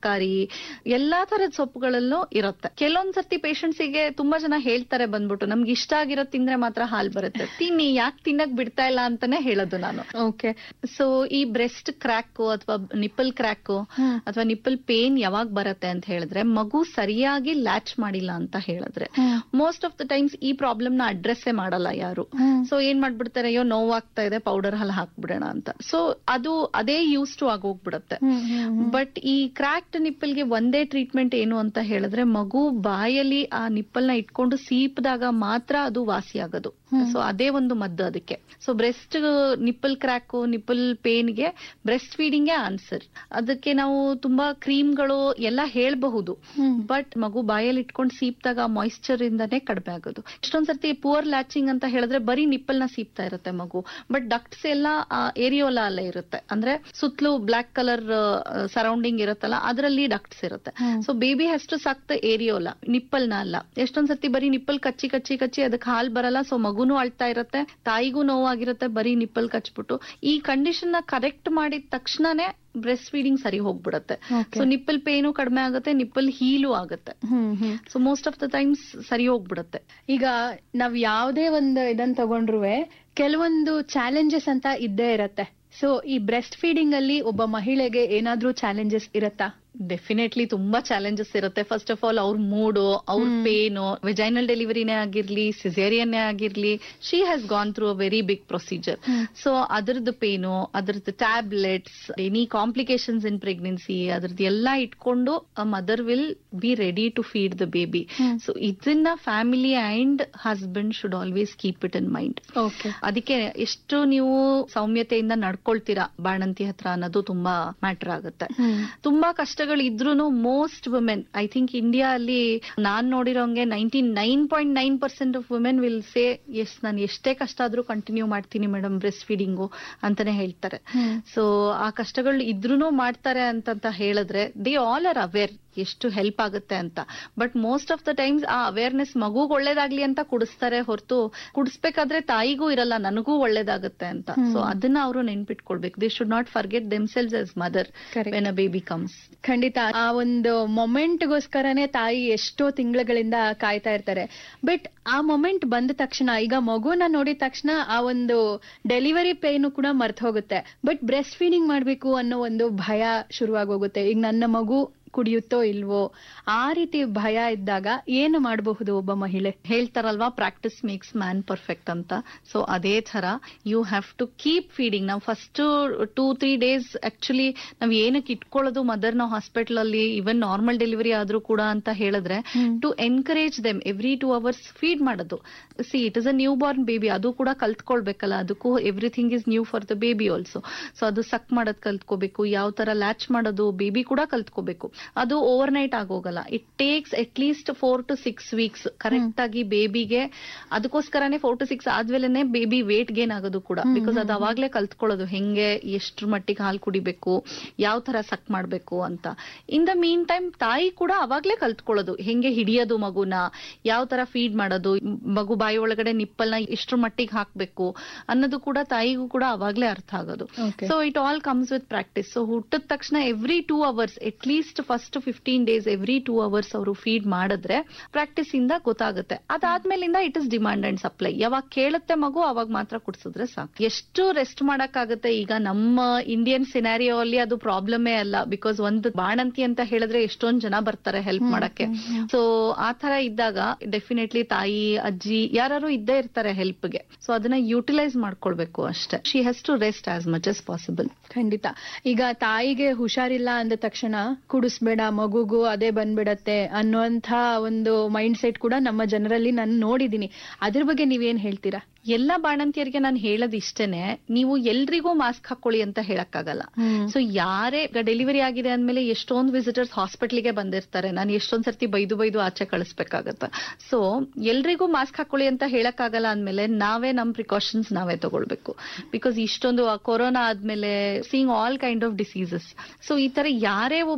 ತರಕಾರಿ ಎಲ್ಲಾ ತರದ ಸೊಪ್ಪುಗಳಲ್ಲೂ ಇರುತ್ತೆ ಕೆಲವೊಂದ್ ಸರ್ತಿ patients ಗೆ ತುಂಬಾ ಜನ ಹೇಳ್ತಾರೆ ಬಂದ್ಬಿಟ್ಟು ನಮ್ಗೆ ಇಷ್ಟ ಆಗಿರೋ ತಿಂದ್ರೆ ಮಾತ್ರ ಹಾಲ್ ಬರುತ್ತೆ ತಿನ್ನಿ ಯಾಕೆ ತಿನ್ನಕ್ ಬಿಡ್ತಾ ಇಲ್ಲ ಅಂತಾನೆ ಹೇಳೋದು ನಾನು ಓಕೆ ಸೊ ಈ ಬ್ರೆಸ್ಟ್ ಕ್ರ್ಯಾಕ್ ಅಥವಾ ನಿಪ್ಪಲ್ ಕ್ರ್ಯಾಕ್ ಅಥವಾ ನಿಪ್ಪಲ್ ಪೇನ್ ಯಾವಾಗ ಬರುತ್ತೆ ಅಂತ ಹೇಳಿದ್ರೆ ಮಗು ಸರಿಯಾಗಿ ಲ್ಯಾಚ್ ಮಾಡಿಲ್ಲ ಅಂತ ಹೇಳಿದ್ರೆ ಮೋಸ್ಟ್ ಆಫ್ ದ ಟೈಮ್ಸ್ ಈ ಪ್ರಾಬ್ಲಮ್ ನ ಅಡ್ರೆಸ್ಸೇ ಮಾಡಲ್ಲ ಯಾರು ಸೊ ಏನ್ ಮಾಡ್ಬಿಡ್ತಾರೆ ಅಯ್ಯೋ ನೋವಾಗ್ತಾ ಇದೆ ಪೌಡರ್ ಹಾಲ್ ಹಾಕ್ಬಿಡೋಣ ಅಂತ ಸೊ ಅದು ಅದೇ ಯೂಸ್ ಟು ಆಗೋಗ್ಬಿಡುತ್ತೆ ಬಟ್ ಈ ಕ್ರ್ಯಾಕ್ಡ್ ನಿಪ್ಪಲ್ಗೆ ಒಂದೇ ಟ್ರೀಟ್ಮೆಂಟ್ ಏನು ಅಂತ ಹೇಳಿದ್ರೆ ಮಗು ಬಾಯಲ್ಲಿ ಆ ನಿಪ್ಪಲ್ ನ ಇಟ್ಕೊಂಡು ಸೀಪ್ದಾಗ ಮಾತ್ರ ಅದು ವಾಸಿ ಆಗೋದು ಸೊ ಅದೇ ಒಂದು ಮದ್ದು ಅದಕ್ಕೆ so breast nipple crack nipple ಪೇನ್ಗೆ ಬ್ರೆಸ್ಟ್ ಫೀಡಿಂಗ್ ಆನ್ಸರ್ ಅದಕ್ಕೆ ನಾವು ತುಂಬಾ ಕ್ರೀಮ್ಗಳು ಎಲ್ಲ ಹೇಳ್ಬಹುದು ಬಟ್ ಮಗು ಬಾಯಲ್ಲಿ ಇಟ್ಕೊಂಡು ಸೀಪ್ದಾಗ ಮಾಯಿಶ್ಚರ್ ಇಂದಾನೇ ಕಡಿಮೆ ಆಗೋದು ಎಷ್ಟೊಂದ್ ಸರ್ತಿ ಪುವರ್ ಲ್ಯಾಚಿಂಗ್ ಅಂತ ಹೇಳಿದ್ರೆ ಬರೀ ನಿಪ್ಪಲ್ ನ ಸೀಪ್ತಾ ಇರುತ್ತೆ ಮಗು ಬಟ್ ಡಕ್ಟ್ಸ್ ಎಲ್ಲ ಏರಿಯೋಲಾ ಅಲ್ಲೇ ಇರುತ್ತೆ ಅಂದ್ರೆ ಸುತ್ತಲೂ ಬ್ಲಾಕ್ ಕಲರ್ ಸರೌಂಡಿಂಗ್ ಇರುತ್ತಲ್ಲ ಅದರಲ್ಲಿ ಡಕ್ಟ್ಸ್ ಇರುತ್ತೆ so baby has to suck the areola nipple ನ ಅಲ್ಲ ಎಷ್ಟೊಂದ್ ಸರ್ತಿ ಬರೀ ನಿಪ್ಪಲ್ ಕಚ್ಚಿ ಕಚ್ಚಿ ಕಚ್ಚಿ ಅದಕ್ಕೆ ಹಾಲ್ ಬರಲ್ಲ ಸೊ ಮಗುನು ಅಳ್ತಾ ಇರುತ್ತೆ ತಾಯಿಗೂ ನೋವಾಗಿರುತ್ತೆ ಬರೀ ನಿಪ್ಪಲ್ ಕಚ್ಬಿಟ್ಟು ಈ ಕಂಡೀಷನ್ ನ ಕರೆಕ್ಟ್ ಮಾಡಿದ ತಕ್ಷಣನೇ ಬ್ರೆಸ್ಟ್ ಫೀಡಿಂಗ್ ಸರಿ ಹೋಗ್ಬಿಡುತ್ತೆ ಸೊ ನಿಪ್ಪಲ್ ಪೇನು ಕಡಿಮೆ ಆಗುತ್ತೆ ನಿಪ್ಪಲ್ ಹೀಲು ಆಗುತ್ತೆ so most of the times ಸರಿ ಹೋಗ್ಬಿಡುತ್ತೆ ಈಗ ನಾವ್ ಯಾವ್ದೇ ಒಂದು ಇದನ್ ತಗೊಂಡ್ರುವೆ ಕೆಲವೊಂದು ಚಾಲೆಂಜಸ್ ಅಂತ ಇದ್ದೇ ಇರತ್ತೆ ಸೊ ಈ ಬ್ರೆಸ್ಟ್ ಫೀಡಿಂಗ್ ಅಲ್ಲಿ ಒಬ್ಬ ಮಹಿಳೆಗೆ ಏನಾದ್ರೂ ಚಾಲೆಂಜಸ್ ಇರತ್ತಾ ಡೆಫಿನೆಟ್ಲಿ ತುಂಬಾ ಚಾಲೆಂಜಸ್ ಇರುತ್ತೆ ಫಸ್ಟ್ ಆಫ್ ಆಲ್ ಅವ್ರ ಮೂಡು ಅವ್ರ ಪೇನು ವೆಜೈನಲ್ ಡೆಲಿವರಿನೇ ಆಗಿರ್ಲಿ ಸಿಸೇರಿಯನ್ನೇ ಆಗಿರ್ಲಿ she has gone through a very big procedure so ಅದ್ರದ್ದು ಪೇನು ಅದ್ರದ್ದು tablets any complications in pregnancy ಅದ್ರದ್ದು ಎಲ್ಲ ಇಟ್ಕೊಂಡು mother will be ready to feed the baby so ಇದನ್ನ family and husband should always keep it in mind okay ಅದಕ್ಕೆ ಎಷ್ಟು ನೀವು ಸೌಮ್ಯತೆಯಿಂದ ನಡ್ಕೊಳ್ತೀರಾ ಬಾಣಂತಿ ಹತ್ರ ಅನ್ನೋದು ತುಂಬಾ ಮ್ಯಾಟರ್ ಆಗುತ್ತೆ ತುಂಬಾ ಕಷ್ಟಗಳು ಇದ್ರೂನು most women I think India ಅಲ್ಲಿ ನಾನ್ ನೋಡಿರೋಂಗೆ ninety nine point nine percent of women will say yes ನಾನು ಎಷ್ಟೇ ಕಷ್ಟ ಆದ್ರೂ ಕಂಟಿನ್ಯೂ ಮಾಡ್ತೀನಿ ಮೇಡಮ್ ಬ್ರೆಸ್ಟ್ ಫೀಡಿಂಗು ಅಂತಾನೆ ಹೇಳ್ತಾರೆ ಸೊ ಆ ಕಷ್ಟಗಳು ಇದ್ರೂನು ಮಾಡ್ತಾರೆ ಅಂತಂತ ಹೇಳಿದ್ರೆ ದೇ ಆಲ್ ಆರ್ ಅವೇರ್ ಎಷ್ಟು ಹೆಲ್ಪ್ ಆಗುತ್ತೆ ಅಂತ but most of the times ಆ ಅವೇರ್ನೆಸ್ ಮಗುಗ್ ಒಳ್ಳೇದಾಗ್ಲಿ ಅಂತ ಕುಡಿಸ್ತಾರೆ ಹೊರತು ಕುಡಿಸ್ಬೇಕಾದ್ರೆ ತಾಯಿಗೂ ಇರಲ್ಲ ನನಗೂ ಒಳ್ಳೇದಾಗುತ್ತೆ ಅಂತ ಸೊ ಅದನ್ನ ಅವರು ನೆನ್ಪಿಟ್ಕೊಳ್ಬೇಕು they should not forget themselves as mother Correct. When a baby comes ಖಂಡಿತ ಆ ಒಂದು ಮೊಮೆಂಟ್ಗೋಸ್ಕರನೇ ತಾಯಿ ಎಷ್ಟೋ ತಿಂಗಳುಗಳಿಂದ ಕಾಯ್ತಾ ಇರ್ತಾರೆ ಬಟ್ ಆ ಮೊಮೆಂಟ್ ಬಂದ ತಕ್ಷಣ ಈಗ ಮಗುನ ನೋಡಿದ ತಕ್ಷಣ ಆ ಒಂದು ಡೆಲಿವರಿ ಪೇನು ಕೂಡ ಮರ್ತ್ ಹೋಗುತ್ತೆ ಬಟ್ ಬ್ರೆಸ್ಟ್ ಫೀಡಿಂಗ್ ಮಾಡ್ಬೇಕು ಅನ್ನೋ ಒಂದು ಭಯ ಶುರುವಾಗೋಗುತ್ತೆ ಈಗ ನನ್ನ ಮಗು ಕುಡಿಯುತ್ತೋ ಇಲ್ವೋ ಆ ರೀತಿ ಭಯ ಇದ್ದಾಗ ಏನು ಮಾಡಬಹುದು ಒಬ್ಬ ಮಹಿಳೆ ಹೇಳ್ತಾರಲ್ವಾ ಪ್ರಾಕ್ಟಿಸ್ ಮೇಕ್ಸ್ ಮ್ಯಾನ್ ಪರ್ಫೆಕ್ಟ್ ಅಂತ ಸೊ ಅದೇ ತರ you have to keep feeding ನಾವು first two three days actually ನಾವ್ ಏನಕ್ಕೆ ಇಟ್ಕೊಳ್ಳೋದು ಮದರ್ ನಾವು ಹಾಸ್ಪಿಟಲ್ ಅಲ್ಲಿ ಇವನ್ ನಾರ್ಮಲ್ ಡೆಲಿವರಿ ಆದ್ರೂ ಕೂಡ ಅಂತ ಹೇಳಿದ್ರೆ to encourage them every two hours feed ಮಾಡೋದು see it is a new born baby ಅದು ಕೂಡ ಕಲ್ತ್ಕೊಳ್ಬೇಕಲ್ಲ ಅದಕ್ಕೂ everything is new for the baby also so ಅದು ಸಕ್ ಮಾಡೋದ್ ಕಲ್ತ್ಕೋಬೇಕು ಯಾವ ತರ ಲ್ಯಾಚ್ ಮಾಡೋದು ಬೇಬಿ ಕೂಡ ಕಲ್ತ್ಕೋಬೇಕು ಅದು ಓವರ್ ನೈಟ್ ಆಗೋಗಲ್ಲ it takes at least four to six weeks correct ಆಗಿ ಬೇಬಿಗೆ ಅದಕ್ಕೋಸ್ಕರನೇ ಫೋರ್ ಟು ಸಿಕ್ಸ್ ಆದ್ಮೇಲೆ ಬೇಬಿ ವೇಟ್ ಗೇನ್ ಆಗೋದು ಕೂಡ ಬಿಕಾಸ್ ಅದು ಅವಾಗ್ಲೇ ಕಲ್ತ್ಕೊಳ್ಳೋದು ಹೆಂಗೆ ಎಷ್ಟ್ರ ಮಟ್ಟಿಗೆ ಹಾಲು ಕುಡಿಬೇಕು ಯಾವ ತರ ಸಕ್ ಮಾಡ್ಬೇಕು ಅಂತ ಇನ್ ದ ಮೀನ್ ಟೈಮ್ ತಾಯಿ ಕೂಡ ಅವಾಗ್ಲೇ ಕಲ್ತ್ಕೊಳ್ಳೋದು ಹೆಂಗೆ ಹಿಡಿಯೋದು ಮಗುನ ಯಾವ ತರ ಫೀಡ್ ಮಾಡೋದು ಮಗು ಬಾಯಿ ಒಳಗಡೆ ನಿಪ್ಪಲ್ನ ಎಷ್ಟ್ರ ಮಟ್ಟಿಗೆ ಹಾಕ್ಬೇಕು ಅನ್ನೋದು ಕೂಡ ತಾಯಿಗೂ ಕೂಡ ಅವಾಗ್ಲೇ ಅರ್ಥ ಆಗೋದು Okay. So it all comes with practice so ಹುಟ್ಟಿದ ತಕ್ಷಣ every two hours at least first fifteen days every two hours ಅವರು ಫೀಡ್ ಮಾಡಿದ್ರೆ ಪ್ರಾಕ್ಟೀಸ್ ಇಂದ ಗೊತ್ತಾಗುತ್ತೆ ಅದಾದ್ಮೇಲಿಂದ it is demand and supply ಯಾವಾಗ ಕೇಳುತ್ತೆ ಮಗು ಅವಾಗ ಮಾತ್ರ ಕುಡಿಸಿದ್ರೆ ಸಾಕು ಎಷ್ಟು ರೆಸ್ಟ್ ಮಾಡಕ್ಕಾಗುತ್ತೆ ಈಗ ನಮ್ಮ ಇಂಡಿಯನ್ ಸಿನಾರಿಯೋ ಅಲ್ಲಿ ಅದು ಪ್ರಾಬ್ಲಮೇ ಅಲ್ಲ ಬಿಕಾಸ್ ಒಂದು ಬಾಣಂತಿ ಅಂತ ಹೇಳಿದ್ರೆ ಎಷ್ಟೊಂದ್ ಜನ ಬರ್ತಾರೆ ಹೆಲ್ಪ್ ಮಾಡಕ್ಕೆ ಸೊ ಆ ತರ ಇದ್ದಾಗ ಡೆಫಿನೆಟ್ಲಿ ತಾಯಿ ಅಜ್ಜಿ ಯಾರು ಇದ್ದೇ ಇರ್ತಾರೆ ಹೆಲ್ಪ್ಗೆ ಸೊ ಅದನ್ನ ಯುಟಿಲೈಸ್ ಮಾಡ್ಕೊಳ್ಬೇಕು ಅಷ್ಟೇ she has to rest as much as possible ಖಂಡಿತ ಈಗ ತಾಯಿಗೆ ಹುಷಾರಿಲ್ಲ ಅಂದ ತಕ್ಷಣ ಕುಡಿಸ್ಬೇಡ ಮಗುಗೂ ಅದೇ ಬಂದ್ಬಿಡತ್ತೆ ಅನ್ನುವಂಥ ಒಂದು ಮೈಂಡ್ ಸೆಟ್ ಕೂಡ ನಮ್ಮ ಜನರಲ್ಲಿ ನಾನು ನೋಡಿದೀನಿ ಅದ್ರ ಬಗ್ಗೆ ನೀವೇನ್ ಹೇಳ್ತೀರಾ ಎಲ್ಲ ಬಾಣಂತಿಯರಿಗೆ ನಾನು ಹೇಳೋದು ಇಷ್ಟೇನೆ ನೀವು ಎಲ್ರಿಗೂ ಮಾಸ್ಕ್ ಹಾಕೊಳ್ಳಿ ಅಂತ ಹೇಳಕ್ಕಾಗಲ್ಲ ಸೊ ಯಾರೇ ಡೆಲಿವರಿ ಆಗಿದೆ ಅಂದ್ಮೇಲೆ ಎಷ್ಟೊಂದು ವಿಸಿಟರ್ಸ್ ಹಾಸ್ಪಿಟ್ಲಿಗೆ ಬಂದಿರ್ತಾರೆ ನಾನು ಎಷ್ಟೊಂದ್ ಸರ್ತಿ ಬೈದು ಬೈದು ಆಚೆ ಕಳಿಸ್ಬೇಕಾಗತ್ತೆ ಸೊ ಎಲ್ರಿಗೂ ಮಾಸ್ಕ್ ಹಾಕೊಳ್ಳಿ ಅಂತ ಹೇಳಕ್ಕಾಗಲ್ಲ ಅಂದ್ಮೇಲೆ ನಾವೇ ನಮ್ ಪ್ರಿಕಾಷನ್ಸ್ ನಾವೇ ತಗೊಳ್ಬೇಕು ಬಿಕಾಸ್ ಇಷ್ಟೊಂದು ಕೊರೋನಾ ಆದ್ಮೇಲೆ seeing all kind of diseases so ಈ ತರ ಯಾರೇ ಒಬ್ರು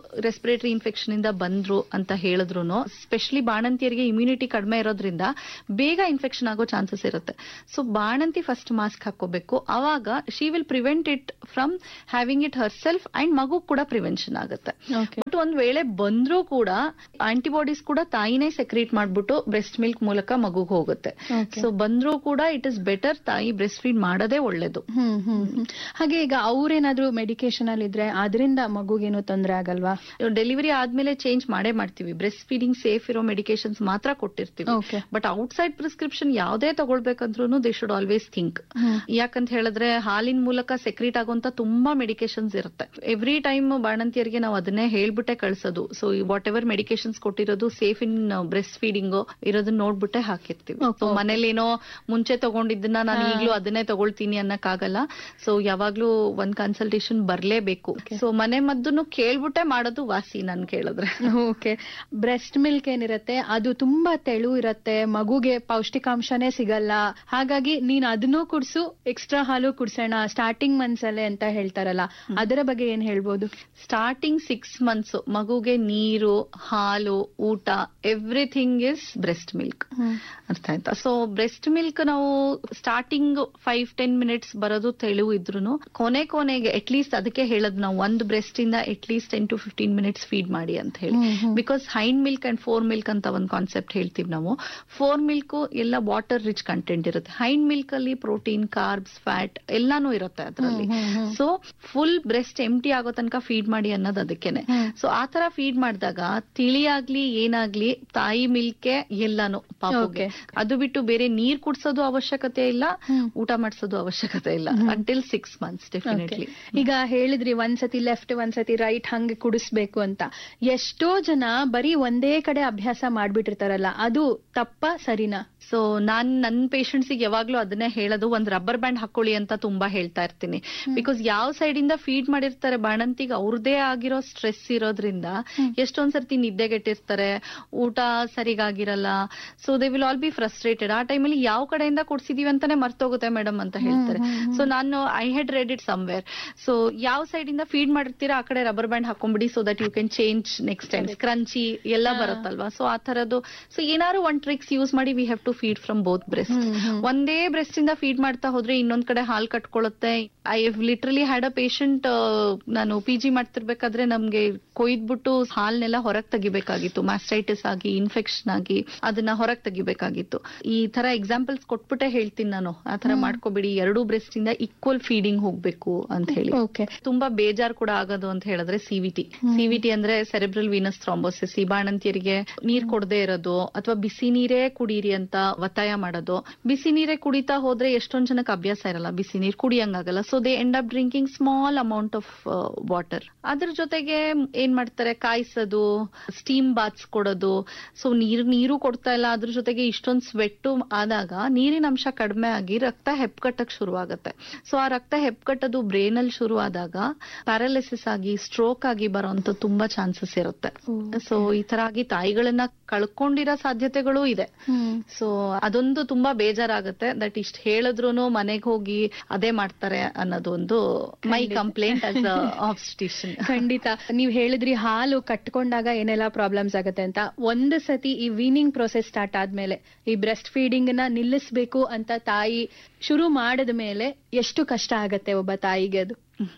ರೆಸ್ಪಿರೇಟರಿ ಇನ್ಫೆಕ್ಷನ್ ಇಂದ ಬಂದ್ರು ಅಂತ ಹೇಳಿದ್ರು ಸ್ಪೆಷಲಿ ಬಾಣಂತಿಯರಿಗೆ ಇಮ್ಯುನಿಟಿ ಕಡಿಮೆ ಇರೋದ್ರಿಂದ ಬೇಗ ಇನ್ಫೆಕ್ಷನ್ ಆಗೋ ಚಾನ್ಸಸ್ ಇರುತ್ತೆ ಸೊ ಬಾಣಂತಿ ಫಸ್ಟ್ ಮಾಸ್ಕ್ ಹಾಕೋಬೇಕು ಅವಾಗ she will prevent it from having it herself and ಮಗು ಕೂಡ ಪ್ರಿವೆನ್ಷನ್ ಆಗುತ್ತೆ ಓಕೆ ಬಟ್ ಒಂದ್ ವೇಳೆ ಬಂದ್ರೂ ಕೂಡ ಆಂಟಿಬಾಡೀಸ್ ಕೂಡ ತಾಯಿನೇ ಸೆಕ್ರೇಟ್ ಮಾಡ್ಬಿಟ್ಟು ಬ್ರೆಸ್ಟ್ ಮಿಲ್ಕ್ ಮೂಲಕ ಮಗುಗ್ ಹೋಗುತ್ತೆ Okay. ಸೊ ಬಂದ್ರೂ ಕೂಡ ಇಟ್ ಇಸ್ ಬೆಟರ್ ತಾಯಿ ಬ್ರೆಸ್ಟ್ ಫೀಡ್ ಮಾಡೋದೇ ಒಳ್ಳೇದು ಹ್ಮ್ ಹ್ಮ್ ಹ್ಮ್. ಹಾಗೆ ಈಗ ಅವ್ರೇನಾದ್ರೂ ಮೆಡಿಕೇಶನ್ ಅಲ್ಲಿ ಇದ್ರೆ ಅದರಿಂದ ಮಗುಗೇನು ತೊಂದ್ರೆ ಆಗಲ್ವಾ ಡೆಲಿವರಿ ಆದ್ಮೇಲೆ ಚೇಂಜ್ ಮಾಡೇ ಮಾಡ್ತೀವಿ ಬ್ರೆಸ್ಟ್ ಫೀಡಿಂಗ್ ಸೇಫ್ ಇರೋ ಮೆಡಿಕೇಶನ್ಸ್ ಮಾತ್ರ ಕೊಟ್ಟಿರ್ತೀವಿ ಓಕೆ ಬಟ್ ಔಟ್ಸೈಡ್ ಪ್ರಿಸ್ಕ್ರಿಪ್ಷನ್ ಯಾವ್ದೇ ತಗೊಳ್ಬೇಕಂದ್ರೂ they should always think hmm. ಯಾಕಂತ ಹೇಳಿದ್ರೆ ಹಾಲಿನ ಮೂಲಕ ಸೆಕ್ರೀಟ್ ಆಗುವಂತ ತುಂಬಾ ಮೆಡಿಕೇಶನ್ಸ್ ಇರುತ್ತೆ ಎವ್ರಿ ಟೈಮ್ ಬಾಣಂತಿಯರಿಗೆ ನಾವು ಅದನ್ನೇ ಹೇಳ್ಬಿಟ್ಟೆ ಕಳ್ಸೋದು ಸೊ ವಾಟ್ ಎವರ್ ಮೆಡಿಕೇಶನ್ಸ್ ಕೊಟ್ಟಿರೋದು ಸೇಫ್ ಇನ್ ಬ್ರೆಸ್ಟ್ ಫೀಡಿಂಗ್ ಇರೋದನ್ನ ನೋಡ್ಬಿಟ್ಟೆ ಹಾಕಿರ್ತೀವಿ Okay. ಸೊ ಮನೇಲಿ ಏನೋ ಮುಂಚೆ ತಗೊಂಡಿದ್ದನ್ನ ನಾನು ಹಾ. ಈಗ್ಲೂ ಅದನ್ನೇ ತಗೊಳ್ತೀನಿ ಅನ್ನಕ್ಕಾಗಲ್ಲ ಸೊ ಯಾವಾಗ್ಲೂ ಒಂದ್ ಕನ್ಸಲ್ಟೇಷನ್ ಬರ್ಲೇಬೇಕು Okay. ಸೊ ಮನೆ ಮದ್ದನ್ನು ಕೇಳ್ಬಿಟ್ಟೆ ಮಾಡೋದು ವಾಸಿ ನನ್ ಕೇಳಿದ್ರೆ ಓಕೆ ಬ್ರೆಸ್ಟ್ ಮಿಲ್ಕ್ ಏನಿರತ್ತೆ ಅದು ತುಂಬಾ ತೆಳು ಇರತ್ತೆ ಮಗುಗೆ ಪೌಷ್ಟಿಕಾಂಶನೇ ಸಿಗಲ್ಲ ಹಾಗಾಗಿ ನೀನ್ ಅದನ್ನೂ ಕುಡ್ಸು ಎಕ್ಸ್ಟ್ರಾ ಹಾಲು ಕುಡ್ಸೋಣ ಸ್ಟಾರ್ಟಿಂಗ್ ಮಂತ್ಸ್ ಅಲ್ಲೇ ಅಂತ ಹೇಳ್ತಾರಲ್ಲ ಅದರ ಬಗ್ಗೆ ಏನ್ ಹೇಳ್ಬೋದು ಸ್ಟಾರ್ಟಿಂಗ್ ಸಿಕ್ಸ್ ಮಂತ್ಸ್ ಮಗುಗೆ ನೀರು ಹಾಲು ಊಟ ಎವ್ರಿಥಿಂಗ್ ಇಸ್ ಬ್ರೆಸ್ಟ್ ಮಿಲ್ಕ್ ಅರ್ಥ ಆಯ್ತಾ ಸೊ ಬ್ರೆಸ್ಟ್ ಮಿಲ್ಕ್ ನಾವು ಸ್ಟಾರ್ಟಿಂಗ್ ಫೈವ್ ಟೆನ್ ಮಿನಿಟ್ಸ್ ಬರೋದು ತೆಳು ಇದ್ರು ಕೊನೆ ಕೊನೆಗೆ ಅಟ್ ಲೀಸ್ಟ್ ಅದಕ್ಕೆ ಹೇಳದ್ ನಾವು ಒಂದು ಬ್ರೆಸ್ಟ್ ಇಂದ at least ten to fifteen minutes feed ಮಾಡಿ ಅಂತ ಹೇಳಿ hmm, hmm. Because hind milk and fore milk ಅಂತ ಒಂದು ಕಾನ್ಸೆಪ್ಟ್ ಹೇಳ್ತೀವಿ ನಾವು ಫೋರ್ ಮಿಲ್ಕ್ ಎಲ್ಲ ವಾಟರ್ ರಿಚ್ ಕಂಟೆಂಟ್ ಇರುತ್ತೆ ಹೈಂಡ್ ಮಿಲ್ಕ್ ಅಲ್ಲಿ ಪ್ರೋಟೀನ್ ಕಾರ್ಬ್ಸ್ ಫ್ಯಾಟ್ ಎಲ್ಲಾನು ಇರುತ್ತೆ ಅದರಲ್ಲಿ hmm, hmm, hmm. So full breast empty ಆಗೋ ತನಕ ಫೀಡ್ ಮಾಡಿ ಅನ್ನೋದು ಅದಕ್ಕೇನೆ ಹ್ಮ್. ಸೊ ಆ ತರ ಫೀಡ್ ಮಾಡಿದಾಗ ತಿಳಿಯಾಗ್ಲಿ ಏನಾಗ್ಲಿ ತಾಯಿ ಮಿಲ್ಕೆ ಎಲ್ಲಾನು ಪಾಪುಗೆ Okay. ಅದು ಬಿಟ್ಟು ಬೇರೆ ನೀರ್ ಕುಡ್ಸೋದು ಅವಶ್ಯಕತೆ ಇಲ್ಲ ಹ್ಮ್. ಊಟ ಮಾಡಿಸೋದು ಅವಶ್ಯಕತೆ ಇಲ್ಲ hmm. Until six months definitely Okay. ಈಗ ಹೇಳಿದ್ರಿ ಒಂದ್ಸತಿ ಲೆಫ್ಟ್ ಒಂದ್ಸತಿ ರೈಟ್ ಹಂಗೆ ಕುಡಿಸ್ಬೇಕು ಅಂತ ಎಷ್ಟೋ ಜನ ಬರೀ ಒಂದೇ ಕಡೆ ಅಭ್ಯಾಸ ಮಾಡ್ಬಿಟ್ಟಿರ್ತಾರಲ್ಲ ಅದು ತಪ್ಪ ಸರಿನಾ ಸೊ ನಾನ್ ನನ್ನ ಪೇಷಂಟ್ಸ್ ಯಾವಾಗ್ಲೂ ಅದನ್ನೇ ಹೇಳೋದು ಒಂದ್ ರಬ್ಬರ್ ಬ್ಯಾಂಡ್ ಹಾಕೊಳ್ಳಿ ಅಂತ ತುಂಬಾ ಹೇಳ್ತಾ ಇರ್ತೀನಿ ಬಿಕಾಸ್ ಯಾವ ಸೈಡ್ ಇಂದ ಫೀಡ್ ಮಾಡಿರ್ತಾರೆ ಬಾಣಂತಿಗೆ ಅವ್ರದೇ ಆಗಿರೋ ಸ್ಟ್ರೆಸ್ ಇರೋದ್ರಿಂದ ಹ್ಮ್. ಎಷ್ಟೊಂದ್ ಸರ್ತಿ ನಿದ್ದೆಗೆಟ್ಟಿರ್ತಾರೆ ಊಟ ಸರಿಗಾಗಿರಲ್ಲ so they will all be frustrated ಆ ಟೈಮಲ್ಲಿ ಯಾವ ಕಡೆಯಿಂದ ಕೊಡ್ಸಿದೀವಿ ಅಂತಾನೆ ಮರ್ತೋಗುತ್ತೆ ಮೇಡಮ್ ಅಂತ ಹೇಳ್ತಾರೆ ಹ್ಮ್, ಹ್ಮ್, ಹ್ಮ್. ಸೊ ನಾನು I had read it somewhere so ಯಾವ ಸೈಡ್ ಇಂದ ಫೀಡ್ ಮಾಡಿರ್ತೀರಾ ಆ ಕಡೆ ರಬ್ಬರ್ ಬ್ಯಾಂಡ್ ಹಾಕೊಂಡ್ಬಿಡಿ so that you can change next time Correct. Crunchy ಎಲ್ಲ ಹಾ. ಬರುತ್ತಲ್ವಾ ಸೊ ಆ ತರದ್ದು ಸೊ ಏನಾದ್ರು ಒಂದ್ ಟ್ರಿಕ್ಸ್ ಯೂಸ್ ಮಾಡಿ we have to feed from both breast hmm, hmm. ಒಂದೇ ಬ್ರೆಸ್ಟ್ ಇಂದ ಫೀಡ್ ಮಾಡ್ತಾ ಹೋದ್ರೆ ಇನ್ನೊಂದ್ ಕಡೆ ಹಾಲ್ ಕಟ್ಕೊಳ್ಳುತ್ತೆ I have literally had a patient ನಾನು ಪಿ ಜಿ ಮಾಡ್ತಿರ್ಬೇಕಾದ್ರೆ ನಮ್ಗೆ ಕೊಯ್ದ್ಬಿಟ್ಟು ಹಾಲ್ನೆಲ್ಲ ಹೊರಗ್ ತೆಗಿಬೇಕಾಗಿತ್ತು ಮಾಸ್ಟೈಟಿಸ್ ಆಗಿ ಇನ್ಫೆಕ್ಷನ್ ಆಗಿ ಅದನ್ನ ಹೊರಗ್ ತೆಗಿಬೇಕಾಗಿತ್ತು ಈ ತರ ಎಕ್ಸಾಂಪಲ್ಸ್ ಕೊಟ್ಬಿಟ್ಟೆ ಹೇಳ್ತೀನಿ ನಾನು ಆ ತರ ಹ್ಮ್. ಮಾಡ್ಕೋಬಿಡಿ ಎರಡೂ ಬ್ರೆಸ್ಟ್ ಇಂದ ಈಕ್ವಲ್ ಫೀಡಿಂಗ್ ಹೋಗ್ಬೇಕು ಅಂತ ಹೇಳಿ ಓಕೆ ತುಂಬಾ ಬೇಜಾರ್ ಕೂಡ ಆಗೋದು ಅಂತ ಹೇಳಿದ್ರೆ ಸಿವಿಟಿ ಹ್ಮ್. ಸಿವಿಟಿ ಅಂದ್ರೆ ಸೆರೆಬ್ರಲ್ ವೀನಸ್ ಥ್ರಾಂಬೋಸಿಸ್ ಈ ಬಾಣಂತಿಯರಿಗೆ ನೀರ್ ಕೊಡದೆ ಇರೋದು ಅಥವಾ ಬಿಸಿ ನೀರೇ ಕುಡೀರಿ ಅಂತ ಒತ್ತಾಯ ಮಾಡೋದು ಬಿಸಿ ನೀರೇ ಕುಡಿತಾ ಹೋದ್ರೆ ಎಷ್ಟೊಂದ್ ಜನಕ್ಕೆ ಅಭ್ಯಾಸ ಇರಲ್ಲ ಬಿಸಿ ನೀರ್ ಕುಡಿಯಂಗಾಗಲ್ಲ so they end up drinking small amount of water ಅದ್ರ ಜೊತೆಗೆ ಏನ್ ಮಾಡ್ತಾರೆ ಕಾಯಿಸೋದು ಸ್ಟೀಮ್ ಬಾತ್ಸ್ ಕೊಡೋದು ಸೊ ನೀರು ನೀರು ಕೊಡ್ತಾ ಇಲ್ಲ ಅದ್ರ ಜೊತೆಗೆ ಇಷ್ಟೊಂದು ಸ್ವೆಟ್ಟು ಆದಾಗ ನೀರಿನ ಅಂಶ ಕಡಿಮೆ ಆಗಿ ರಕ್ತ ಹೆಪ್ಕಟ್ಟಕ್ ಶುರುವಾಗುತ್ತೆ ಸೊ ಆ ರಕ್ತ ಹೆಪ್ಕಟ್ಟೋದು ಬ್ರೇನ್ ಅಲ್ಲಿ ಶುರು ಆದಾಗ ಪ್ಯಾರಾಲಿಸಿಸ್ ಆಗಿ ಸ್ಟ್ರೋಕ್ ಆಗಿ ಬರೋಂತ ತುಂಬಾ ಚಾನ್ಸಸ್ ಇರುತ್ತೆ ಸೊ ಈ ತರ ಆಗಿ ತಾಯಿಗಳನ್ನ ಕಳ್ಕೊಂಡಿರೋ ಸಾಧ್ಯತೆಗಳು ಇದೆ ಹ್ಮ್ ಸೊ ಅದೊಂದು ತುಂಬಾ ಬೇಜಾರಾಗುತ್ತೆ ದಟ್ ಇಷ್ಟ ಹೇಳಿದ್ರು ಮನೆಗೆ ಹೋಗಿ ಅದೇ ಮಾಡ್ತಾರೆ ಅನ್ನೋದು ಒಂದು ಮೈ ಖಂಡಿತ. ಕಂಪ್ಲೇಂಟ್ ಆಸ್ ಆಬ್ಸ್ಟಿಷನ್ ಖಂಡಿತ ನೀವ್ ಹೇಳಿದ್ರಿ ಹಾಲು ಕಟ್ಕೊಂಡಾಗ ಏನೆಲ್ಲ ಪ್ರಾಬ್ಲಮ್ಸ್ ಆಗುತ್ತೆ ಅಂತ ಒಂದು ಸತಿ ಈ ವೀನಿಂಗ್ ಪ್ರೊಸೆಸ್ ಸ್ಟಾರ್ಟ್ ಆದ್ಮೇಲೆ ಈ ಬ್ರೆಸ್ಟ್ ಫೀಡಿಂಗ್ ನ ನಿಲ್ಲಿಸ್ಬೇಕು ಅಂತ ತಾಯಿ ಶುರು ಮಾಡಿದ ಮೇಲೆ ಎಷ್ಟು ಕಷ್ಟ ಆಗತ್ತೆ ಒಬ್ಬ ತಾಯಿಗೆ ಅದು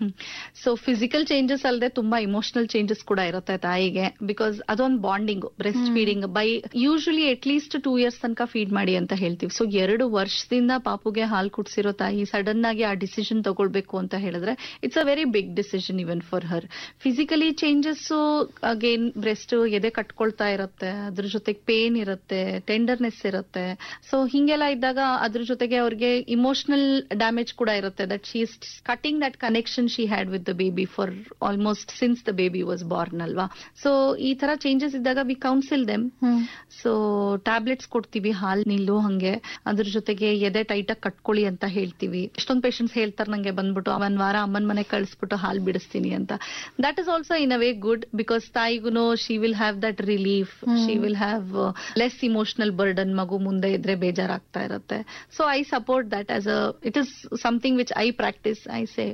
ಸೊ ಫಿಸಿಕಲ್ ಚೇಂಜಸ್ ಅಲ್ಲದೆ ತುಂಬಾ ಇಮೋಷನಲ್ ಚೇಂಜಸ್ ಕೂಡ ಇರುತ್ತೆ ತಾಯಿಗೆ ಬಿಕಾಸ್ ಅದೊಂದು bonding breast hmm. Feeding by usually at least two years ತನಕ ಫೀಡ್ ಮಾಡಿ ಅಂತ ಹೇಳ್ತೀವಿ ಸೊ ಎರಡು ವರ್ಷದಿಂದ ಪಾಪುಗೆ ಹಾಲು ಕುಡ್ಸಿರೋ ತಾಯಿ ಸಡನ್ ಆಗಿ ಆ ಡಿಸಿಷನ್ ತಗೊಳ್ಬೇಕು ಅಂತ ಹೇಳಿದ್ರೆ it's a very big decision even for her physically changes again breast ಎದೆ ಕಟ್ಕೊಳ್ತಾ ಇರುತ್ತೆ ಅದ್ರ ಜೊತೆಗೆ ಪೇನ್ ಇರುತ್ತೆ ಟೆಂಡರ್ನೆಸ್ ಇರುತ್ತೆ ಸೊ ಹಿಂಗೆಲ್ಲ ಇದ್ದಾಗ ಅದ್ರ ಜೊತೆಗೆ ಅವ್ರಿಗೆ ಇಮೋಷನಲ್ ಡ್ಯಾಮೇಜ್ ಕೂಡ ಇರುತ್ತೆ that she is cutting that connection she had with the baby for almost since the baby was born ಅಲ್ವಾ ಸೊ ಈ ತರ ಚೇಂಜಸ್ ಇದ್ದಾಗ we counsel them so tablets ಕೊಡ್ತೀವಿ ಹಾಲ್ ನಿಲ್ಲು ಹಂಗೆ ಅದ್ರ ಜೊತೆಗೆ ಎದೆ ಟೈಟ್ ಆಗಿ ಕಟ್ಕೊಳ್ಳಿ ಅಂತ ಹೇಳ್ತೀವಿ ಎಷ್ಟೊಂದು ಪೇಷಂಟ್ಸ್ ಹೇಳ್ತಾರೆ ನಂಗೆ ಬಂದ್ಬಿಟ್ಟು ಒಂದ್ ವಾರ ಅಮ್ಮನ ಮನೆ ಕಳಿಸ್ಬಿಟ್ಟು ಹಾಲ್ ಬಿಡಿಸ್ತೀನಿ ಅಂತ that is also in a way good because ತಾಯಿಗೂ she will have that relief hmm. She will have less emotional burden ಮಗು ಮುಂದೆ ಇದ್ರೆ ಬೇಜಾರಾಗ್ತಾ ಇರುತ್ತೆ so I support that as a it is something which I practise I say ಕಳ್ಸಿ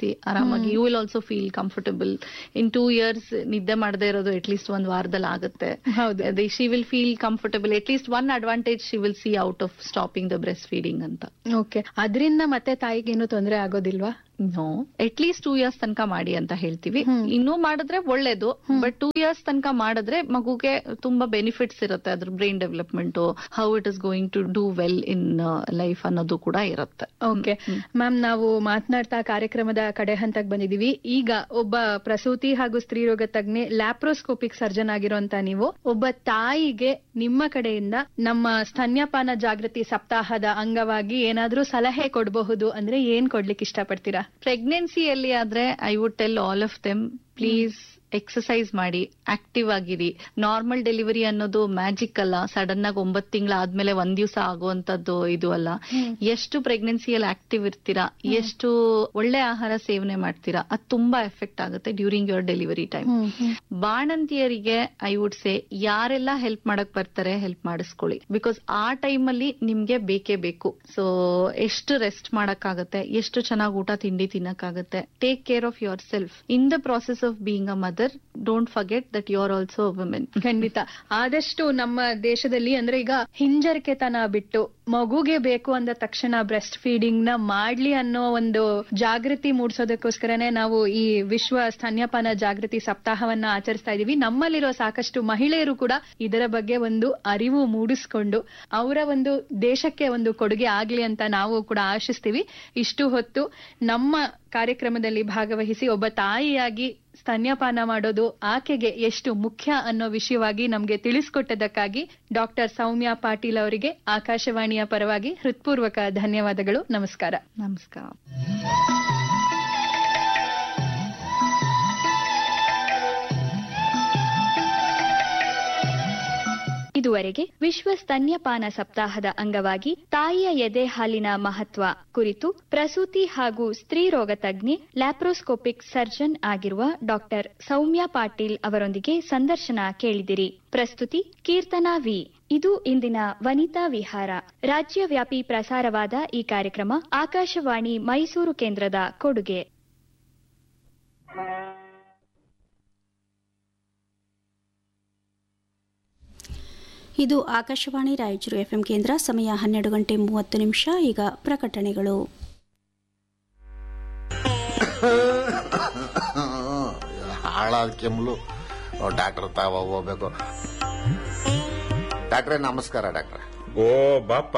ಮಲಗಿಸಿ ಆರಾಮಾಗಿ you will also feel comfortable in two years ನಿದ್ದೆ ಮಾಡದೇ ಇರೋದು ಅಟ್ ಲೀಸ್ಟ್ ಒಂದ್ ವಾರದಲ್ಲಿ ಆಗುತ್ತೆ ಹೌದು she will feel comfortable at least one advantage she will see out of stopping the breast feeding ಅಂತ ಓಕೆ ಅದರಿಂದ ಮತ್ತೆ ತಾಯಿಗೇನು ತೊಂದರೆ ಆಗೋದಿಲ್ವಾ no at least two years ತನಕ ಮಾಡಿ ಅಂತ ಹೇಳ್ತೀವಿ ಹ್ಮ್. ಇನ್ನೂ ಮಾಡಿದ್ರೆ ಒಳ್ಳೇದು ಬಟ್ ಟೂ ಇಯರ್ಸ್ ತನಕ ಮಾಡಿದ್ರೆ ಮಗುಗೆ ತುಂಬಾ ಬೆನಿಫಿಟ್ಸ್ ಇರುತ್ತೆ ಅದ್ರ brain development how it is going to do well in life ಅನ್ನೋದು ಕೂಡ ಇರುತ್ತೆ ಓಕೆ ಮ್ಯಾಮ್ ನಾವು ಮಾತನಾಡ್ತಾ ಕಾರ್ಯಕ್ರಮದ ಕಡೆ ಹಂತಕ್ಕೆ ಬಂದಿದೀವಿ ಈಗ ಒಬ್ಬ ಪ್ರಸೂತಿ ಹಾಗೂ ಸ್ತ್ರೀರೋಗ ತಜ್ಞೆ ಲ್ಯಾಪ್ರೋಸ್ಕೋಪಿಕ್ ಸರ್ಜನ್ ಆಗಿರೋಂತ ನೀವು ಒಬ್ಬ ತಾಯಿಗೆ ನಿಮ್ಮ ಕಡೆಯಿಂದ ನಮ್ಮ ಸ್ತನ್ಯಪಾನ ಜಾಗೃತಿ ಸಪ್ತಾಹದ ಅಂಗವಾಗಿ ಏನಾದ್ರೂ ಸಲಹೆ ಕೊಡಬಹುದು ಅಂದ್ರೆ ಏನ್ ಕೊಡ್ಲಿಕ್ಕೆ ಇಷ್ಟಪಡ್ತೀರಾ ಪ್ರೆಗ್ನೆನ್ಸಿಯಲ್ಲಿ ಆದ್ರೆ I would tell all of them please exercise ಮಾಡಿ ಆಕ್ಟಿವ್ ಆಗಿರಿ ನಾರ್ಮಲ್ ಡೆಲಿವರಿ ಅನ್ನೋದು ಮ್ಯಾಜಿಕ್ ಅಲ್ಲ ಸಡನ್ ಆಗಿ ಒಂಬತ್ತು ತಿಂಗಳ ಆದ್ಮೇಲೆ ಒಂದ್ ದಿವಸ ಆಗುವಂತದ್ದು ಇದು ಅಲ್ಲ ಎಷ್ಟು ಪ್ರೆಗ್ನೆನ್ಸಿಯಲ್ಲಿ ಆಕ್ಟಿವ್ ಇರ್ತೀರಾ ಎಷ್ಟು ಒಳ್ಳೆ ಆಹಾರ ಸೇವನೆ ಮಾಡ್ತೀರಾ ಅದು ತುಂಬಾ ಎಫೆಕ್ಟ್ ಆಗುತ್ತೆ ಡ್ಯೂರಿಂಗ್ ಯುವರ್ ಡೆಲಿವರಿ ಟೈಮ್ ಬಾಣಂತಿಯರಿಗೆ ಐ ವುಡ್ ಸೇ ಯಾರೆಲ್ಲ ಹೆಲ್ಪ್ ಮಾಡಕ್ ಬರ್ತಾರೆ ಹೆಲ್ಪ್ ಮಾಡಿಸ್ಕೊಳ್ಳಿ ಬಿಕಾಸ್ ಆ ಟೈಮ್ ಅಲ್ಲಿ ನಿಮ್ಗೆ ಬೇಕೇ ಬೇಕು ಸೊ ಎಷ್ಟು ರೆಸ್ಟ್ ಮಾಡಕ್ಕಾಗತ್ತೆ ಎಷ್ಟು ಚೆನ್ನಾಗಿ ಊಟ ತಿಂಡಿ ತಿನ್ನಕ್ಕಾಗತ್ತೆ take care of yourself in the process of being a mother don't forget that you are also women ಖಂಡಿತ ಆದಷ್ಟು ನಮ್ಮ ದೇಶದಲ್ಲಿ ಅಂದ್ರೆ ಈಗ ಹಿಂಜರಿಕೆತನ ಬಿಟ್ಟು ಮಗುಗೆ ಬೇಕು ಅಂದ ತಕ್ಷಣ ಬ್ರೆಸ್ಟ್ ಫೀಡಿಂಗ್ ನ ಮಾಡ್ಲಿ ಅನ್ನೋ ಒಂದು ಜಾಗೃತಿ ಮೂಡಿಸೋದಕ್ಕೋಸ್ಕರನೇ ನಾವು ಈ ವಿಶ್ವ ಸ್ತನ್ಯಪಾನ ಜಾಗೃತಿ ಸಪ್ತಾಹವನ್ನ ಆಚರಿಸ್ತಾ ಇದೀವಿ ನಮ್ಮಲ್ಲಿರೋ ಸಾಕಷ್ಟು ಮಹಿಳೆಯರು ಕೂಡ ಇದರ ಬಗ್ಗೆ ಒಂದು ಅರಿವು ಮೂಡಿಸ್ಕೊಂಡು ಅವರ ಒಂದು ದೇಶಕ್ಕೆ ಒಂದು ಕೊಡುಗೆ ಆಗ್ಲಿ ಅಂತ ನಾವು ಕೂಡ ಆಶಿಸ್ತೀವಿ ಇಷ್ಟು ಹೊತ್ತು ನಮ್ಮ ಕಾರ್ಯಕ್ರಮದಲ್ಲಿ ಭಾಗವಹಿಸಿ ಒಬ್ಬ ತಾಯಿಯಾಗಿ ಸ್ತನ್ಯಪಾನ ಮಾಡೋದು ಆಕೆಗೆ ಎಷ್ಟು ಮುಖ್ಯ ಅನ್ನೋ ವಿಷಯವಾಗಿ ನಮಗೆ ತಿಳಿಸ್ಕೊಟ್ಟದಕ್ಕಾಗಿ ಡಾಕ್ಟರ್ ಸೌಮ್ಯ ಪಾಟೀಲ್ ಅವರಿಗೆ ಆಕಾಶವಾಣಿಯ ಪರವಾಗಿ ಹೃತ್ಪೂರ್ವಕ ಧನ್ಯವಾದಗಳು ನಮಸ್ಕಾರ ನಮಸ್ಕಾರ ಇದುವರೆಗೆ ವಿಶ್ವ ಸ್ತನ್ಯಪಾನ ಸಪ್ತಾಹದ ಅಂಗವಾಗಿ ತಾಯಿಯ ಎದೆ ಹಾಲಿನ ಮಹತ್ವ ಕುರಿತು ಪ್ರಸೂತಿ ಹಾಗೂ ಸ್ತ್ರೀರೋಗ ತಜ್ಞೆ ಲ್ಯಾಪ್ರೋಸ್ಕೋಪಿಕ್ ಸರ್ಜನ್ ಆಗಿರುವ ಡಾಕ್ಟರ್ ಸೌಮ್ಯ ಪಾಟೀಲ್ ಅವರೊಂದಿಗೆ ಸಂದರ್ಶನ ಕೇಳಿದಿರಿ ಪ್ರಸ್ತುತಿ ಕೀರ್ತನಾ ವಿ ಇದು ಇಂದಿನ ವನಿತಾ ವಿಹಾರ ರಾಜ್ಯವ್ಯಾಪಿ ಪ್ರಸಾರವಾದ ಈ ಕಾರ್ಯಕ್ರಮ ಆಕಾಶವಾಣಿ ಮೈಸೂರು ಕೇಂದ್ರದ ಕೊಡುಗೆ ಇದು ಆಕಾಶವಾಣಿ ರಾಯಚೂರು ಎಫ್ಎಂ ಕೇಂದ್ರ ಸಮಯ ಹನ್ನೆರಡು ಗಂಟೆ ಮೂವತ್ತು ನಿಮಿಷ ಈಗ ಪ್ರಕಟಣೆಗಳು ಹಾಳಾದ ಕೆಮ್ಮಲು ಡಾಕ್ಟರ್ ತಾವ ಹೋಗ್ಬೇಕು ಡಾಕ್ಟ್ರೇ ನಮಸ್ಕಾರ ಡಾಕ್ಟ್ರೆ ಓ ಬಾಪ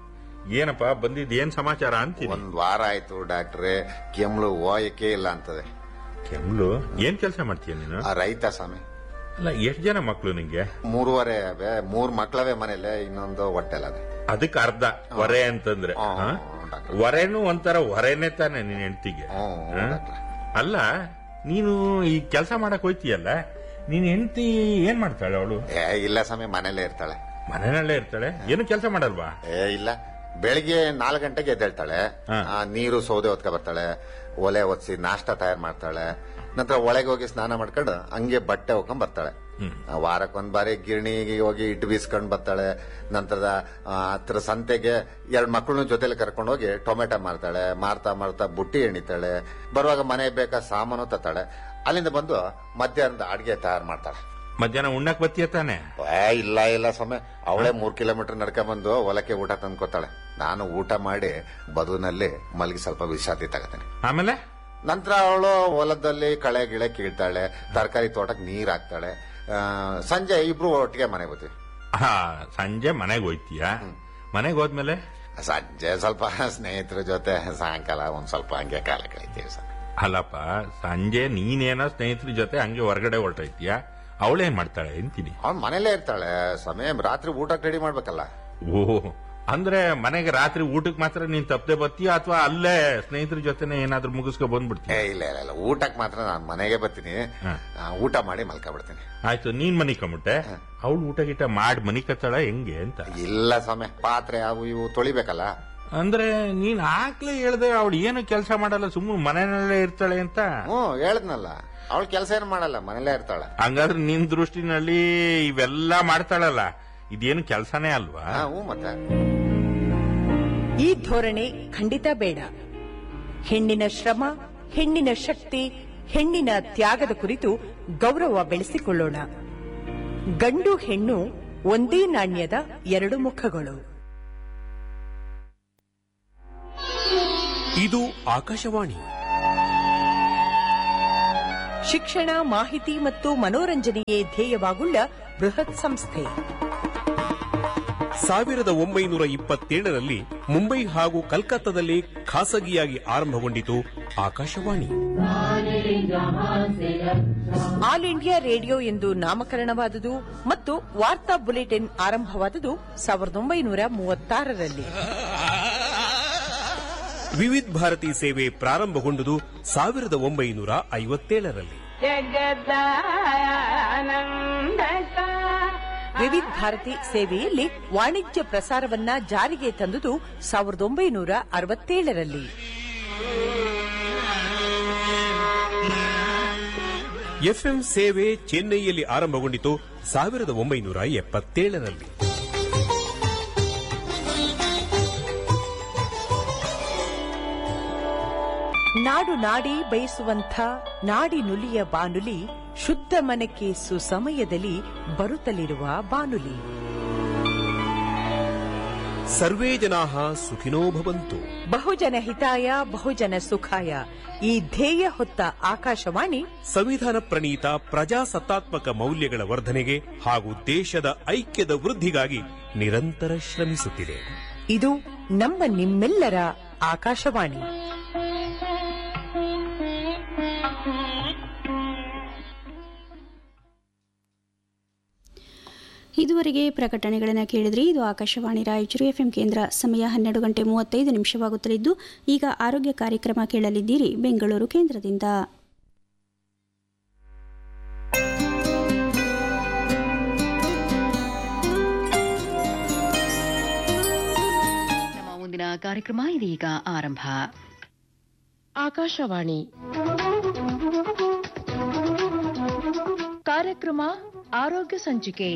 ಏನಪ್ಪ ಬಂದಿದ್ ಏನ್ ಸಮಾಚಾರ ಅಂತೀನಿ ಒಂದ್ ವಾರ ಆಯ್ತು ಡಾಕ್ಟ್ರೆ ಕೆಮ್ಳು ಹೋಯಕ್ಕೆ ಇಲ್ಲ ಅಂತದೆ ಕೆಮ್ಲು ಏನ್ ಕೆಲಸ ಮಾಡ್ತೀಯ ನೀನು ಆ ರೈತ ಸ್ವಾಮಿ ಅಲ್ಲ ಎಷ್ಟ್ ಜನ ಮಕ್ಳು ನಿಂಗೆ ಮೂರುವರೆ ಅವೆ ಮೂರ್ ಮಕ್ಳವೆ ಮನೇಲೆ ಇನ್ನೊಂದು ಹೊಟ್ಟೆಲದೆ ಅದಕ್ಕೆ ಅರ್ಧ ಹೊರೆ ಅಂತಂದ್ರೆ ಹ್ಮ್, ಹಾ? ಡಾಕ್ಟ್ರೆ. ಹೊರೆನೂ ಒಂಥರ ಹೊರೆನೇ ತಾನೆ ನಿನ್ ಹೆಂಡತಿಗೆ ಹ್ಮ್, ಡಾಕ್ಟ್ರೆ. ಅಲ್ಲ ನೀನು ಈ ಕೆಲಸ ಮಾಡಕ್ ಹೋಯ್ತೀಯಲ್ಲ ನೀನ್ ಹೆಂಡತಿ ಏನ್ ಮಾಡ್ತಾಳೆ ಅವಳು ಏ ಇಲ್ಲ ಸ್ವಾಮಿ ಮನೇಲೆ ಇರ್ತಾಳೆ ಮನೆಯಲ್ಲೇ ಇರ್ತಾಳೆ ಏನು ಕೆಲಸ ಮಾಡಲ್ವಾ ಏ ಇಲ್ಲ ಬೆಳಿಗ್ಗೆ ನಾಲ್ಕು ಗಂಟೆಗೆ ಎದ್ದೇಳ್ತಾಳೆ ಹಾ. ಆ, ನೀರು ಸೌದೆ ಹೊತ್ಕೊ ಬರ್ತಾಳೆ ಒಲೆ ಒತ್ಸಿ ನಾಷ್ಟ ತಯಾರು ಮಾಡ್ತಾಳೆ ನಂತರ ಒಳಗೆ ಹೋಗಿ ಸ್ನಾನ ಮಾಡ್ಕೊಂಡು ಹಂಗೆ ಬಟ್ಟೆ ಹೋಗ್ಕೊಂಡ್ ಬರ್ತಾಳೆ ಆ, ವಾರಕ್ಕೊಂದ್ ಬಾರಿ ಗಿರಣಿಗೆ ಹೋಗಿ ಇಟ್ಟು ಬೀಸ್ಕೊಂಡ್ ಬರ್ತಾಳೆ ನಂತರದ ಆ, ಹತ್ರ ಸಂತೆಗೆ ಎರಡ್ ಮಕ್ಕಳನ್ನ ಜೊತೆಲಿ ಕರ್ಕೊಂಡು ಹೋಗಿ ಟೊಮೆಟೊ ಮಾರ್ತಾಳೆ ಮಾರ್ತಾ ಮಾರ್ತಾ ಬುಟ್ಟಿ ಎಣಿತಾಳೆ ಬರುವಾಗ ಮನೆಗೆ ಬೇಕಾದ ಸಾಮಾನು ತತ್ತಾಳೆ ಅಲ್ಲಿಂದ ಬಂದು ಮಧ್ಯಾಹ್ನದ ಅಡ್ಗೆ ತಯಾರು ಮಾಡ್ತಾಳೆ ಮಧ್ಯಾಹ್ನ ಉಣ್ಣಕ್ ಬತ್ತೀಯ ತಾನೆ ಏ ಇಲ್ಲ ಇಲ್ಲ ಸ್ವಾಮಿ ಅವಳೇ ಮೂರ್ ಕಿಲೋಮೀಟರ್ ನಡ್ಕೊಂಡ್ ಬಂದು ಹೊಲಕ್ಕೆ ಊಟ ತಂದ್ಕೊತಾಳೆ ನಾನು ಊಟ ಮಾಡಿ ಬದುನಲ್ಲಿ ಮಲಗಿ ಸ್ವಲ್ಪ ವಿಶ್ರಾಂತಿ ತಗತೀನಿ ಆಮೇಲೆ ನಂತರ ಅವಳು ಹೊಲದಲ್ಲಿ ಕಳೆ ಗಿಳೆ ಕೀಳ್ತಾಳೆ ತರಕಾರಿ ತೋಟಕ್ಕೆ ನೀರ್ ಹಾಕ್ತಾಳೆ ಆ, ಸಂಜೆ ಇಬ್ರು ಒಟ್ಟಿಗೆ ಮನೆಗೆ ಬರ್ತೀವಿ ಹಾ ಸಂಜೆ ಮನೆಗೆ ಹೋಯ್ತೀಯ ಮನೆಗೆ ಹೋದ್ಮೇಲೆ ಸಂಜೆ ಸ್ವಲ್ಪ ಸ್ನೇಹಿತರ ಜೊತೆ ಸಾಯಂಕಾಲ ಒಂದ್ ಸ್ವಲ್ಪ ಹಂಗೆ ಕಾಲ ಕಳಿತೀವಿ ಸರ್ ಅಲ್ಲಪ್ಪ ಸಂಜೆ ನೀನೇನೋ ಸ್ನೇಹಿತರ ಜೊತೆ ಹಂಗೆ ಹೊರಗಡೆ ಹೊರಟೈತೀಯ ಅವಳೇನ್ ಮಾಡ್ತಾಳೆ ಅಂತೀನಿ ಅವ್ನ್ ಮನೇಲೇ ಇರ್ತಾಳೆ ಸಮಯ ರಾತ್ರಿ ಊಟಕ್ಕೆ ರೆಡಿ ಮಾಡ್ಬೇಕಲ್ಲ ಓ ಅಂದ್ರೆ ಮನೆಗೆ ರಾತ್ರಿ ಊಟಕ್ಕೆ ಮಾತ್ರ ನೀನ್ ತಪ್ಪದೆ ಬರ್ತೀಯ ಅಥವಾ ಅಲ್ಲೇ ಸ್ನೇಹಿತರ ಜೊತೆನೆ ಏನಾದ್ರೂ ಮುಗಿಸ್ಕೊ ಏ ಬಂದ್ಬಿಡ್ತೀಯ ಇಲ್ಲ ಇಲ್ಲ ಇಲ್ಲ ಊಟಕ್ಕೆ ಮಾತ್ರ ನಾನು ಮನೆಗೆ ಬರ್ತೀನಿ ಹಾ. ಆ, ಊಟ ಮಾಡಿ ಮಲ್ಕೊಬಿಡ್ತೀನಿ ಆಯ್ತು ನೀನ್ ಮನಿ ಕಮ್ಬಿಟ್ಟೆ ಅವಳು ಊಟ ಗೀಟ ಮಾಡಿ ಮನಿ ಕತ್ತಾಳ ಹೆಂಗೆ ಅಂತ ಇಲ್ಲ ಸಮಯ ಪಾತ್ರೆ ಅವು ಇವು ತೊಳಿಬೇಕಲ್ಲ ಅಂದ್ರೆ ನೀನ್ ಆಗ್ಲೇ ಹೇಳ್ದೆ ಅವಳು ಏನು ಕೆಲಸ ಮಾಡಲ್ಲ ಸುಮ್ಮನೆ ಮನೆಯಲ್ಲೇ ಇರ್ತಾಳೆ ಅಂತ ಹ್ಮ್ ಹೇಳದ್ನಲ್ಲ ಅವಳು ಕೆಲಸ ಏನು ಮಾಡಲ್ಲ ಮನೇಲೇ ಇರ್ತಾಳೆ ಹಂಗಾದ್ರೆ ನಿನ್ ದೃಷ್ಟಿನಲ್ಲಿ ಇವೆಲ್ಲ ಮಾಡ್ತಾಳಲ್ಲ ಇದೇನು ಕೆಲಸನೇ ಅಲ್ವಾ ಹಾ, ಹ್ಞೂ ಮತ್ತೆ ಈ ಧೋರಣೆ ಖಂಡಿತ ಬೇಡ ಹೆಣ್ಣಿನ ಶ್ರಮ ಹೆಣ್ಣಿನ ಶಕ್ತಿ ಹೆಣ್ಣಿನ ತ್ಯಾಗದ ಕುರಿತು ಗೌರವ ಬೆಳೆಸಿಕೊಳ್ಳೋಣ ಗಂಡು ಹೆಣ್ಣು ಒಂದೇ ನಾಣ್ಯದ ಎರಡು ಮುಖಗಳು ಇದು ಆಕಾಶವಾಣಿ ಶಿಕ್ಷಣ ಮಾಹಿತಿ ಮತ್ತು ಮನೋರಂಜನೆಯೇ ಧ್ಯೇಯವಾಗುಳ್ಳ ಬೃಹತ್ ಸಂಸ್ಥೆ ಸಾವಿರದ ಒಂಬೈನೂರ ಇಪ್ಪತ್ತೇಳರಲ್ಲಿ ಮುಂಬೈ ಹಾಗೂ ಕಲ್ಕತ್ತಾದಲ್ಲಿ ಖಾಸಗಿಯಾಗಿ ಆರಂಭಗೊಂಡಿತು ಆಕಾಶವಾಣಿ ಆಲ್ ಇಂಡಿಯಾ ರೇಡಿಯೋ ಎಂದು ನಾಮಕರಣವಾದುದು ಮತ್ತು ವಾರ್ತಾ ಬುಲೆಟಿನ್ ಆರಂಭವಾದುದು ಸಾವಿರದ ಒಂಬೈನೂರ ಮೂವತ್ತಾರರಲ್ಲಿ ವಿವಿಧ ಭಾರತಿ ಸೇವೆ ಪ್ರಾರಂಭಗೊಂಡುದು ಸಾವಿರದ ಒಂಬೈನೂರ ಐವತ್ತೇಳರಲ್ಲಿ ವಿವಿಧ ಭಾರತಿ ಸೇವೆಯಲ್ಲಿ ವಾಣಿಜ್ಯ ಪ್ರಸಾರವನ್ನ ಜಾರಿಗೆ ತಂದುದು ಸಾವಿರದ ಒಂಬೈನೂರ ಅರವತ್ತೇಳರಲ್ಲಿ ಎಫ್ಎಂ ಸೇವೆ ಚೆನ್ನೈಯಲ್ಲಿ ಆರಂಭಗೊಂಡಿತು ಸಾವಿರದ ಒಂಬೈನೂರ ಎಪ್ಪತ್ತೇಳರಲ್ಲಿ ನಾಡು ನಾಡಿ ಬಯಸುವಂಥ ನಾಡಿ ನುಲಿಯ ಬಾನುಲಿ ಶುದ್ಧ ಮನಕ್ಕೆ ಸುಸಮಯದಲ್ಲಿ ಬರುತ್ತಲಿರುವ ಬಾನುಲಿ ಸರ್ವೇ ಜನಾಹ ಸುಖಿನೋ ಭವಂತು ಬಹುಜನ ಹಿತಾಯ ಬಹುಜನ ಸುಖಾಯ ಈ ಧ್ಯೇಯ ಹೊತ್ತ ಆಕಾಶವಾಣಿ ಸಂವಿಧಾನ ಪ್ರಣೀತ ಪ್ರಜಾಸತ್ತಾತ್ಮಕ ಮೌಲ್ಯಗಳ ವರ್ಧನೆಗೆ ಹಾಗೂ ದೇಶದ ಐಕ್ಯದ ವೃದ್ಧಿಗಾಗಿ ನಿರಂತರ ಶ್ರಮಿಸುತ್ತಿದೆ ಇದು ನಮ್ಮ ನಿಮ್ಮೆಲ್ಲರ ಆಕಾಶವಾಣಿ ಇದುವರೆಗೆ ಪ್ರಕಟಣೆಗಳನ್ನು ಕೇಳಿದ್ರಿ ಇದು ಆಕಾಶವಾಣಿ ರಾಯಚೂರು ಎಫ್ಎಂ ಕೇಂದ್ರ ಸಮಯ ಹನ್ನೆರಡು ಗಂಟೆ ಮೂವತ್ತೈದು ನಿಮಿಷವಾಗುತ್ತಲಿದ್ದು ಈಗ ಆರೋಗ್ಯ ಕಾರ್ಯಕ್ರಮ ಕೇಳಲಿದ್ದೀರಿ ಬೆಂಗಳೂರು ಕೇಂದ್ರದಿಂದ ನಮ್ಮ ಮುಂದಿನ ಕಾರ್ಯಕ್ರಮ ಇದೀಗ ಆರಂಭ ಆಕಾಶವಾಣಿ ಕಾರ್ಯಕ್ರಮ ಆರೋಗ್ಯ ಸಂಚಿಕೆ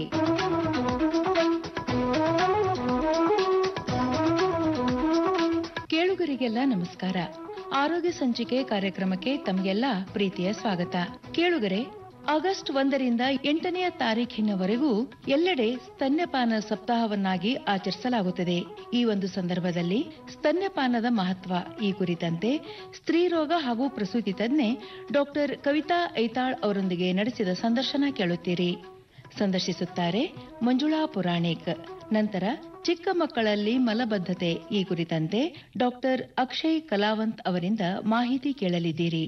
ಕೇಳುಗರಿಗೆಲ್ಲ ನಮಸ್ಕಾರ ಆರೋಗ್ಯ ಸಂಚಿಕೆ ಕಾರ್ಯಕ್ರಮಕ್ಕೆ ತಮಗೆಲ್ಲ ಪ್ರೀತಿಯ ಸ್ವಾಗತ ಕೇಳುಗರೆ ಆಗಸ್ಟ್ ಒಂದರಿಂದ ಎಂಟನೆಯ ತಾರೀಖಿನವರೆಗೂ ಎಲ್ಲೆಡೆ ಸ್ತನ್ಯಪಾನ ಸಪ್ತಾಹವನ್ನಾಗಿ ಆಚರಿಸಲಾಗುತ್ತದೆ ಈ ಒಂದು ಸಂದರ್ಭದಲ್ಲಿ ಸ್ತನ್ಯಪಾನದ ಮಹತ್ವ ಈ ಕುರಿತಂತೆ ಸ್ತ್ರೀರೋಗ ಹಾಗೂ ಪ್ರಸೂತಿ ತಜ್ಞೆ ಡಾಕ್ಟರ್ ಕವಿತಾ ಐತಾಳ್ ಅವರೊಂದಿಗೆ ನಡೆಸಿದ ಸಂದರ್ಶನ ಕೇಳುತ್ತೀರಿ ಸಂದರ್ಶಿಸುತ್ತಾರೆ ಮಂಜುಳಾ ಪುರಾಣಿಕ್ ನಂತರ ಚಿಕ್ಕ ಮಕ್ಕಳಲ್ಲಿ ಮಲಬದ್ಧತೆ ಈ ಕುರಿತಂತೆ ಡಾಕ್ಟರ್ ಅಕ್ಷಯ್ ಕಲಾವಂತ್ ಅವರಿಂದ ಮಾಹಿತಿ ಕೇಳಲಿದ್ದೀರಿ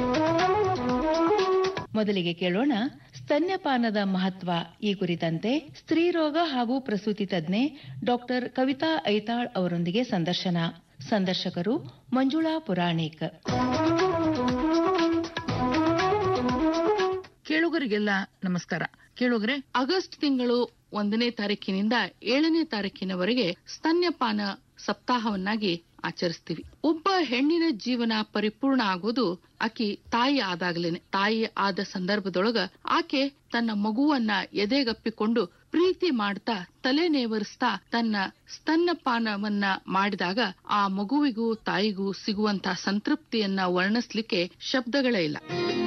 ಮೊದಲಿಗೆ ಕೇಳೋಣ ಸ್ತನ್ಯಪಾನದ ಮಹತ್ವ ಈ ಕುರಿತಂತೆ ಸ್ತ್ರೀರೋಗ ಹಾಗೂ ಪ್ರಸೂತಿ ತಜ್ಞೆ ಡಾಕ್ಟರ್ ಕವಿತಾ ಐತಾಳ್ ಅವರೊಂದಿಗೆ ಸಂದರ್ಶನ ಸಂದರ್ಶಕರು ಮಂಜುಳಾ ಪುರಾಣಿಕ್ ಕೇಳುಗರಿಗೆಲ್ಲ ನಮಸ್ಕಾರ ಕೇಳುಗರೆ ಆಗಸ್ಟ್ ತಿಂಗಳು ಒಂದನೇ ತಾರೀಕಿನಿಂದ ಏಳನೇ ತಾರೀಕಿನವರೆಗೆ ಸ್ತನ್ಯಪಾನ ಸಪ್ತಾಹವನ್ನಾಗಿ ಆಚರಿಸ್ತೀವಿ ಒಬ್ಬ ಹೆಣ್ಣಿನ ಜೀವನ ಪರಿಪೂರ್ಣ ಆಗೋದು ಆಕಿ ತಾಯಿ ಆದಾಗ್ಲೇನೆ ತಾಯಿ ಆದ ಸಂದರ್ಭದೊಳಗ ಆಕೆ ತನ್ನ ಮಗುವನ್ನ ಎದೆಗಪ್ಪಿಕೊಂಡು ಪ್ರೀತಿ ಮಾಡ್ತಾ ತಲೆ ನೇವರಿಸ್ತಾ ತನ್ನ ಸ್ತನ್ಯಪಾನವನ್ನ ಮಾಡಿದಾಗ ಆ ಮಗುವಿಗೂ ತಾಯಿಗೂ ಸಿಗುವಂತ ಸಂತೃಪ್ತಿಯನ್ನ ವರ್ಣಿಸ್ಲಿಕ್ಕೆ ಶಬ್ದಗಳೇ ಇಲ್ಲ